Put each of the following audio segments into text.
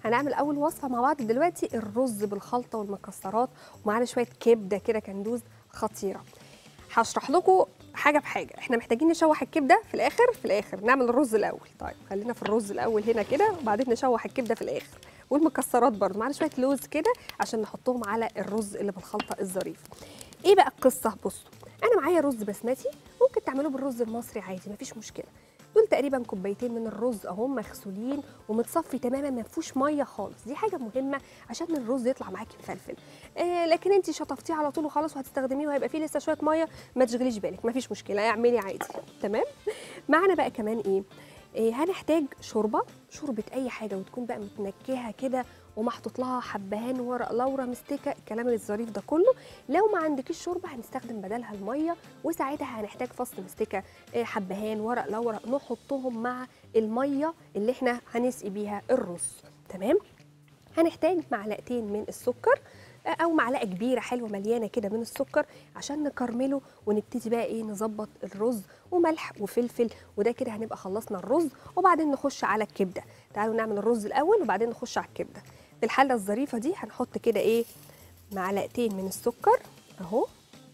هنعمل اول وصفه مع بعض دلوقتي الرز بالخلطه والمكسرات ومعانا شويه كبده كده كندوز خطيره هشرح لكم حاجه بحاجه احنا محتاجين نشوح الكبده في الاخر في الاخر نعمل الرز الاول طيب خلينا في الرز الاول هنا كده وبعدين نشوح الكبده في الاخر والمكسرات برضو معانا شويه لوز كده عشان نحطهم على الرز اللي بالخلطه الظريف ايه بقى القصه بصوا انا معايا رز بسمتي ممكن تعملوه بالرز المصري عادي مفيش مشكله دول تقريبا كوبايتين من الرز اهم مغسولين ومتصفي تماما ما فيهوش ميه خالص دي حاجه مهمه عشان الرز يطلع معاكي مفلفل آه لكن انت شطفتيه على طول وخلاص وهتستخدميه وهيبقى فيه لسه شويه ميه ما تشغليش بالك مفيش مشكله اعملي عادي تمام معانا بقى كمان ايه إيه هنحتاج شوربه شوربه اي حاجه وتكون بقى متنكهه كده ومحطوط لها حبهان ورق لورا مستكه الكلام الظريف ده كله لو ما عندكيش شوربه هنستخدم بدلها الميه وساعتها هنحتاج فصل مستكه إيه حبهان ورق لورا نحطهم مع الميه اللي احنا هنسقي بيها الرز تمام هنحتاج معلقتين من السكر او معلقه كبيره حلوه مليانه كده من السكر عشان نكرمله ونبتدي بقى ايه نظبط الرز وملح وفلفل وده كده هنبقى خلصنا الرز وبعدين نخش على الكبده تعالوا نعمل الرز الاول وبعدين نخش على الكبده في الحله الظريفه دي هنحط كده ايه معلقتين من السكر اهو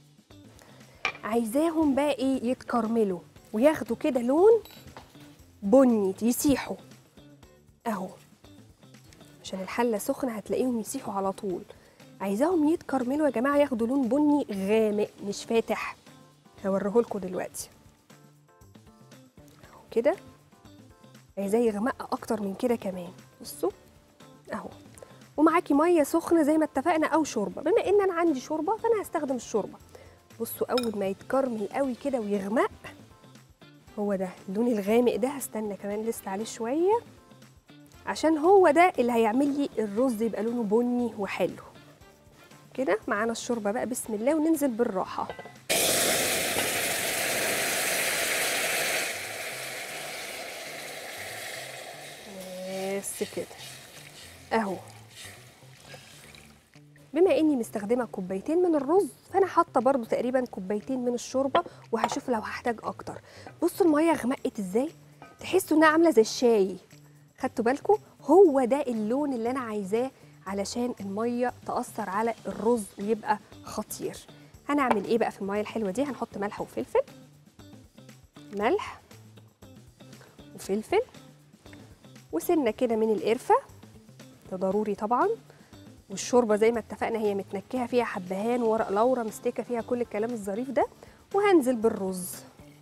عايزاهم بقى ايه يتكرملوا وياخدوا كده لون بني يسيحوا اهو عشان الحله سخنه هتلاقيهم يسيحوا على طول عايزاهم يتكرملوا يا جماعه ياخدوا لون بني غامق مش فاتح هوريهولكوا دلوقتي اهو كده عايزاه يغمق اكتر من كده كمان بصوا اهو ومعاكي ميه سخنه زي ما اتفقنا او شوربه بما ان انا عندي شوربه فانا هستخدم الشوربه بصوا اول ما يتكرمل قوي كده ويغمق هو ده اللون الغامق ده هستنى كمان لسه عليه شويه عشان هو ده اللي هيعمل لي الرز يبقى لونه بني وحلو كده معانا الشوربه بقى بسم الله وننزل بالراحه بس كده اهو بما اني مستخدمه كوبايتين من الرز فانا حاطه برضو تقريبا كوبايتين من الشوربه وهشوف لو هحتاج اكتر بصوا الميه غمقت ازاي تحسوا انها عامله زي الشاي خدتوا بالكم هو ده اللون اللي انا عايزاه علشان الميه تاثر على الرز ويبقى خطير هنعمل ايه بقى في الميه الحلوه دي هنحط ملح وفلفل ملح وفلفل وسنه كده من القرفه ده ضروري طبعا والشوربه زي ما اتفقنا هي متنكهه فيها حبهان وورق لورا مستكه فيها كل الكلام الظريف ده وهنزل بالرز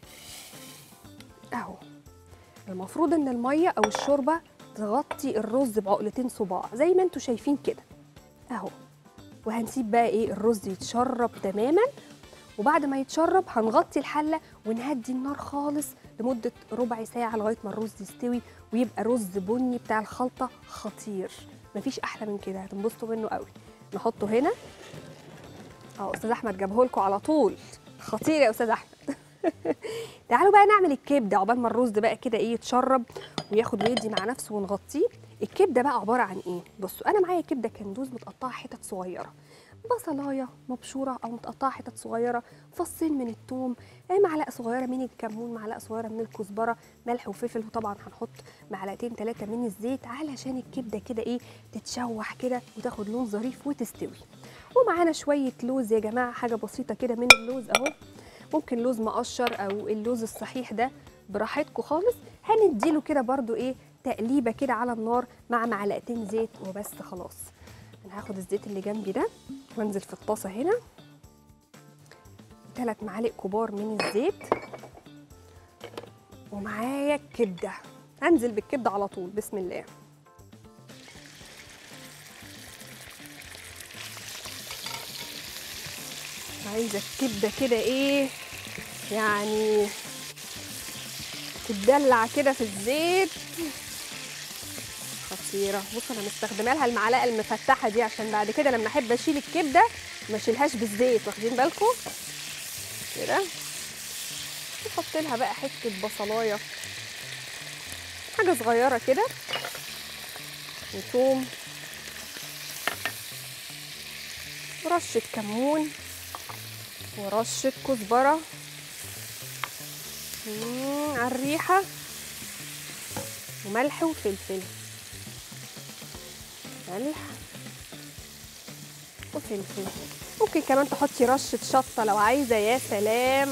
اهو المفروض ان الميه او الشوربه تغطي الرز بعقلتين صباع زي ما انتم شايفين كده اهو وهنسيب بقى ايه الرز يتشرب تماما وبعد ما يتشرب هنغطي الحله ونهدي النار خالص لمده ربع ساعه لغايه ما الرز يستوي ويبقى رز بني بتاع الخلطه خطير مفيش احلى من كده هتنبسطوا منه قوي نحطه هنا اه استاذ احمد جابه لكم على طول خطير يا استاذ احمد تعالوا بقى نعمل الكبده عقبال ما الرز ده بقى كده ايه يتشرب وياخد ويدي مع نفسه ونغطيه الكبده بقى عباره عن ايه بصوا انا معايا كبده كندوز متقطعه حتت صغيره بصلايه مبشوره او متقطعه حتت صغيره فصين من الثوم معلقه صغيره من الكمون معلقه صغيره من الكزبره ملح وفلفل وطبعا هنحط معلقتين ثلاثه من الزيت علشان الكبده كده ايه تتشوح كده وتاخد لون ظريف وتستوي ومعانا شويه لوز يا جماعه حاجه بسيطه كده من اللوز اهو ممكن لوز مقشر او اللوز الصحيح ده براحتكم خالص هنديله كده برده ايه تقليبه كده على النار مع معلقتين زيت وبس خلاص انا هاخد الزيت اللي جنبي ده وانزل في الطاسه هنا ثلاث معالق كبار من الزيت ومعايا الكبده هنزل بالكبده على طول بسم الله عايزه الكبده كده ايه يعني تتدلع كده في الزيت خطيره بصوا انا مستخدمه لها المعلقه المفتحه دي عشان بعد كده لما احب اشيل الكبده ما اشيلهاش بالزيت واخدين بالكم كده نحط لها بقى حته بصلايه حاجه صغيره كده وثوم ورشه كمون ورشه كزبره مم، على الريحه وملح وفلفل ملح وفلفل ممكن كمان تحطي رشة شطة لو عايزة يا سلام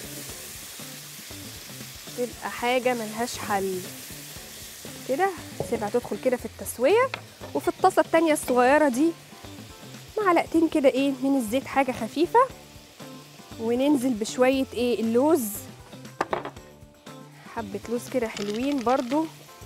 تبقى حاجة ملهاش حل كده سيبها تدخل كده في التسوية وفي الطاسة التانية الصغيرة دي معلقتين كده ايه من الزيت حاجة خفيفة وننزل بشوية ايه اللوز حبة لوز كده حلوين برضو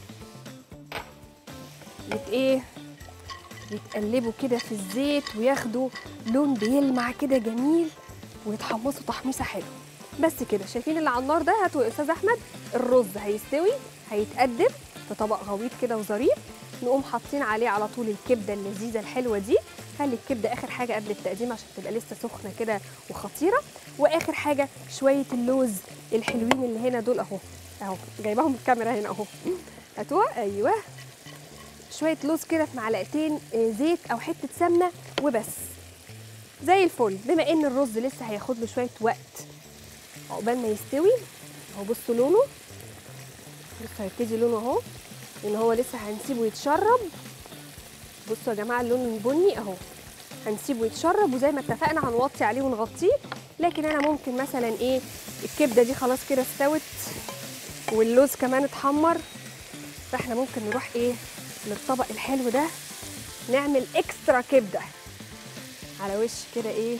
يت ايه يتقلبوا كده في الزيت وياخدوا لون بيلمع كده جميل ويتحمصوا تحميصه حلوه بس كده شايفين اللي على النار ده هاتوا يا استاذ احمد الرز هيستوي هيتقدم في طبق غويط كده وظريف نقوم حاطين عليه على طول الكبده اللذيذه الحلوه دي خلي الكبده اخر حاجه قبل التقديم عشان تبقى لسه سخنه كده وخطيره واخر حاجه شويه اللوز الحلوين اللي هنا دول اهو اهو جايباهم الكاميرا هنا اهو هاتوها ايوه شويه لوز كده في معلقتين آه، زيت او حته سمنه وبس زي الفل بما ان الرز لسه هياخد له شويه وقت عقبال ما يستوي اهو بصوا لونه لسه هيبتدي لونه اهو ان هو لسه هنسيبه يتشرب بصوا يا جماعه اللون البني اهو هنسيبه يتشرب وزي ما اتفقنا هنوطي عليه ونغطيه لكن انا ممكن مثلا ايه الكبده دي خلاص كده استوت واللوز كمان اتحمر فاحنا ممكن نروح ايه للطبق الحلو ده نعمل اكسترا كبده على وش كده ايه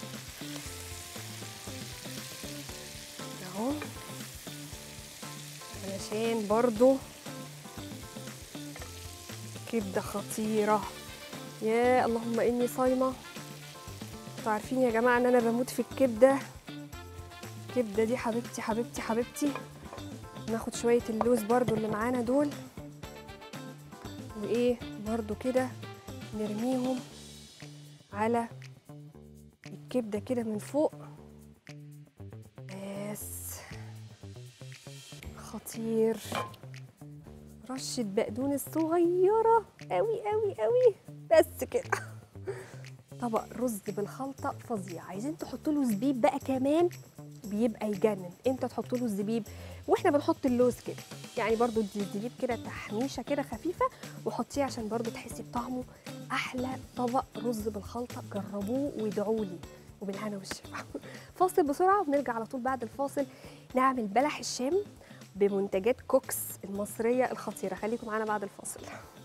اهو علشان برضو كبده خطيره يا اللهم اني صايمه انتوا عارفين يا جماعه ان انا بموت في الكبده الكبده دي حبيبتي حبيبتي حبيبتي ناخد شويه اللوز برضو اللي معانا دول وايه برضو كده نرميهم على الكبده كده من فوق بس خطير رشه بقدونس صغيره قوي قوي قوي بس كده طبق رز بالخلطه فظيع عايزين تحطوا له زبيب بقى كمان بيبقى يجنن امتى تحطوا له الزبيب واحنا بنحط اللوز كده يعني برضو ادي الزبيب كده تحميشه كده خفيفه وحطيه عشان برضو تحسي بطعمه احلى طبق رز بالخلطه جربوه وادعوا لي وبالهنا والشفا فاصل بسرعه ونرجع على طول بعد الفاصل نعمل بلح الشام بمنتجات كوكس المصريه الخطيره خليكم معانا بعد الفاصل